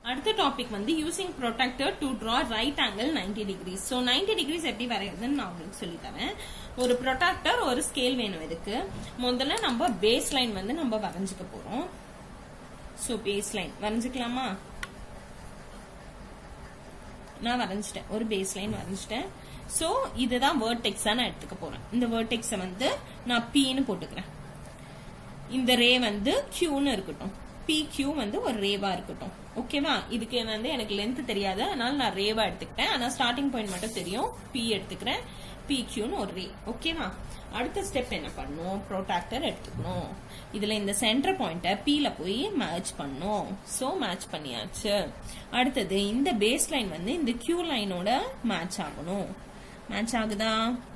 அடுத்த டாபிக் வந்து using protractor to draw right angle 90 degrees so 90 degrees எப்படி வரைகிறதுன்னு நான் உங்களுக்கு சொல்லி தரேன் ஒரு ப்ரொடெக்டர் ஒரு ஸ்கேல் வேணும் இதுக்கு முதல்ல நம்ம பேஸ் லைன் வந்து நம்ம வரைஞ்சுக்க போறோம் ஸோ பேஸ் லைன் வரைஞ்சுக்கலாமா நான் வரைஞ்சிட்டேன் ஒரு பேஸ் லைன் வரைஞ்சிட்டேன் ஸோ இதுதான் வேர்டெக்ஸா நான் எடுத்துக்க போறேன் இந்த வேர்டெக்ஸை வந்து நான் பீன்னு போட்டுக்கிறேன் இந்த ரே வந்து கியூன்னு இருக்கட்டும் பி கியூ வந்து ஒரு ரேவா இருக்கட்டும் ஓகேவா இதுக்கு வந்து எனக்கு லென்த் தெரியாது அதனால நான் ரேவா எடுத்துக்கிட்டேன் ஆனா ஸ்டார்டிங் பாயிண்ட் மட்டும் தெரியும் பி எடுத்துக்கிறேன் பி கியூன்னு ஒரு ரே ஓகேவா அடுத்த ஸ்டெப் என்ன பண்ணும் ப்ரோடாக்டர் எடுத்துக்கணும் இதுல இந்த சென்டர் பாயிண்ட பீல போய் மேட்ச் பண்ணும் சோ மேட்ச் பண்ணியாச்சு அடுத்தது இந்த பேஸ் லைன் வந்து இந்த கியூ லைனோட மேட்ச் ஆகணும் மேட்ச் ஆகுதா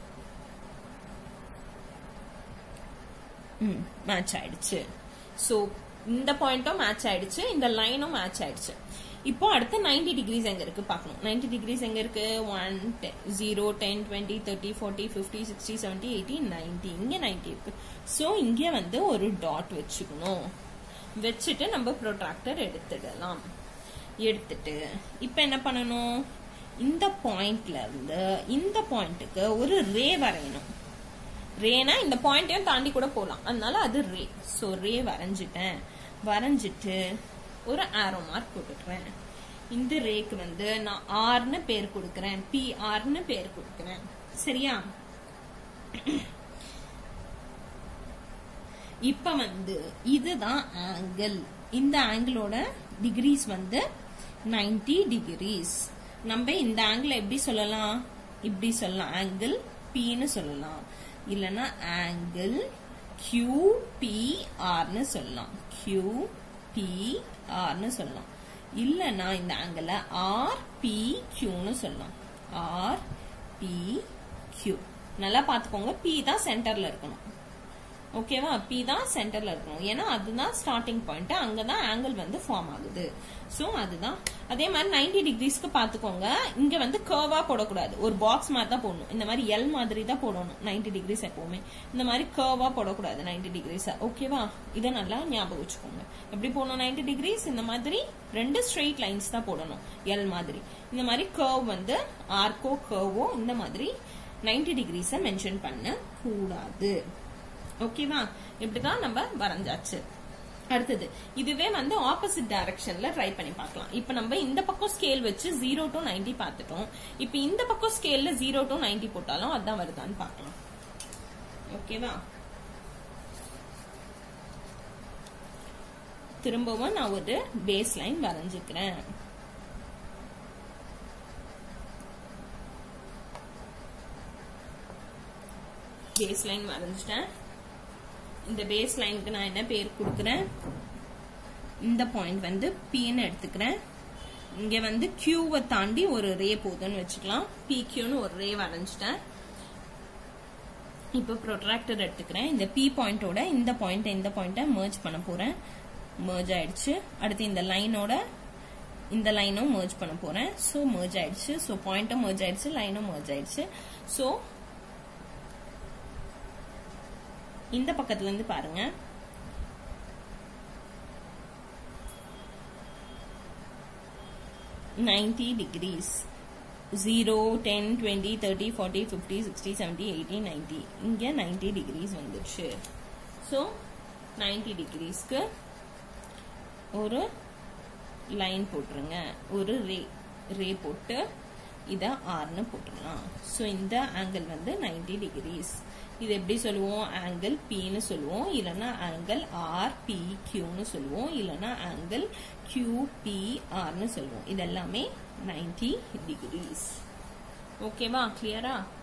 ம் மேட்ச் ஆயிடுச்சு ஸோ இந்த பாயிண்ட்டும் மேட்ச் ஆயிடுச்சு இந்த லைனும் மேட்ச் ஆயிடுச்சு இப்போ அடுத்து 90 டிகிரிஸ் எங்க இருக்கு பார்க்கணும் 90 டிகிரிஸ் எங்க இருக்கு one zero ten twenty thirty forty fifty sixty seventy eighty ninety இங்க 90 இருக்கு ஸோ இங்க வந்து ஒரு டாட் வச்சுக்கணும் வச்சுட்டு நம்ம ப்ரொட்ராக்டர் எடுத்துடலாம் எடுத்துட்டு இப்போ என்ன பண்ணணும் இந்த பாயிண்ட்ல இருந்து இந்த பாயிண்ட்டுக்கு ஒரு ரே வரையணும் ரேனா இந்த பாயிண்டையும் தாண்டி கூட போகலாம் அதனால அது ரே ஸோ ரே வரைஞ்சிட்டேன் வரைஞ்சிட்டு ஒரு ஆரோ மார்க் போட்டுக்கிறேன் இந்த ரேக்கு வந்து நான் ஆர்னு பேர் கொடுக்கறேன் பி ஆர்னு பேர் கொடுக்கறேன் சரியா இப்ப வந்து இதுதான் ஆங்கிள் இந்த ஆங்கிளோட டிகிரிஸ் வந்து 90 டிகிரிஸ் நம்ம இந்த ஆங்கிள் எப்படி சொல்லலாம் இப்படி சொல்லலாம் ஆங்கிள் பின்னு சொல்லலாம் இல்லனா ஆங்கிள் QPRனு சொல்லலாம் QPRனு சொல்லலாம் இல்லனா இந்த ஆங்கிள RPQனு சொல்லலாம் RPQ நல்லா பாத்துக்கோங்க P தான் சென்டர்ல இருக்கணும் ஓகேவா பி தான் சென்டர்ல இருக்கணும் ஏன்னா அதுதான் ஸ்டார்டிங் பாயிண்ட் அங்கதான் ஆங்கிள் வந்து ஃபார்ம் ஆகுது சோ அதுதான் அதே மாதிரி 90 டிகிரிஸ்க்கு பாத்துக்கோங்க இங்க வந்து கர்வா போடக்கூடாது ஒரு பாக்ஸ் மாதிரி தான் போடணும் இந்த மாதிரி எல் மாதிரி தான் போடணும் 90 டிகிரிஸ் எப்பவுமே இந்த மாதிரி கர்வா போடக்கூடாது 90 டிகிரிஸ் ஓகேவா இதை நல்லா ஞாபகம் வச்சுக்கோங்க எப்படி போடணும் 90 டிகிரிஸ் இந்த மாதிரி ரெண்டு ஸ்ட்ரெயிட் லைன்ஸ் தான் போடணும் எல் மாதிரி இந்த மாதிரி கர்வ் வந்து ஆர்க்கோ கர்வோ இந்த மாதிரி 90 டிகிரிஸ மென்ஷன் பண்ண கூடாது ஓகேவா இப்படிதான் நம்ம வரைஞ்சாச்சு அடுத்தது இதுவே வந்து ஆப்போசிட் டைரக்ஷன்ல ட்ரை பண்ணி பார்க்கலாம் இப்ப நம்ம இந்த பக்கம் ஸ்கேல் வச்சு ஜீரோ டு நைன்டி பார்த்துட்டோம் இப்ப இந்த பக்கம் ஸ்கேல்ல ஜீரோ டு நைன்டி போட்டாலும் அதான் வருதான்னு பார்க்கலாம் ஓகேவா திரும்பவும் நான் ஒரு பேஸ் லைன் வரைஞ்சுக்கிறேன் பேஸ் லைன் வரைஞ்சிட்டேன் இந்த பேஸ் லைனுக்கு நான் என்ன பேர் கொடுக்குறேன் இந்த பாயிண்ட் வந்து பின்னு எடுத்துக்கிறேன் இங்க வந்து கியூவை தாண்டி ஒரு ரே போகுதுன்னு வச்சுக்கலாம் பி கியூன்னு ஒரு ரே வரைஞ்சிட்டேன் இப்போ ப்ரொட்ராக்டர் எடுத்துக்கிறேன் இந்த பி பாயிண்டோட இந்த பாயிண்ட் இந்த பாயிண்ட்டை merge பண்ண போறேன் merge ஆயிடுச்சு அடுத்து இந்த லைனோட இந்த லைனும் merge பண்ண போறேன் ஸோ merge ஆயிடுச்சு ஸோ பாயிண்ட்டும் merge ஆயிடுச்சு லைனும் merge ஆயிடுச்சு ஸோ இந்த பக்கத்துல இருந்து பாருங்க ninety degrees zero ten twenty thirty forty fifty sixty seventy eighty ninety இங்கே நைன்டி டிகிரிஸ் வந்துடுச்சு ஸோ நைன்டி டிகிரிஸ்க்கு ஒரு லைன் போட்டுருங்க ஒரு ரே ரே போட்டு இதை ஆர்னு போட்டுடலாம் ஸோ இந்த ஆங்கிள் வந்து நைன்டி டிகிரிஸ் இது எப்படி சொல்லுவோம் ஆங்கிள் பின்னு சொல்லுவோம் இல்லைன்னா ஆங்கிள் ஆர் பி கியூன்னு சொல்லுவோம் இல்லைன்னா ஆங்கிள் கியூ பி ஆர்னு சொல்லுவோம் இது எல்லாமே நைன்டி டிகிரிஸ் ஓகேவா கிளியரா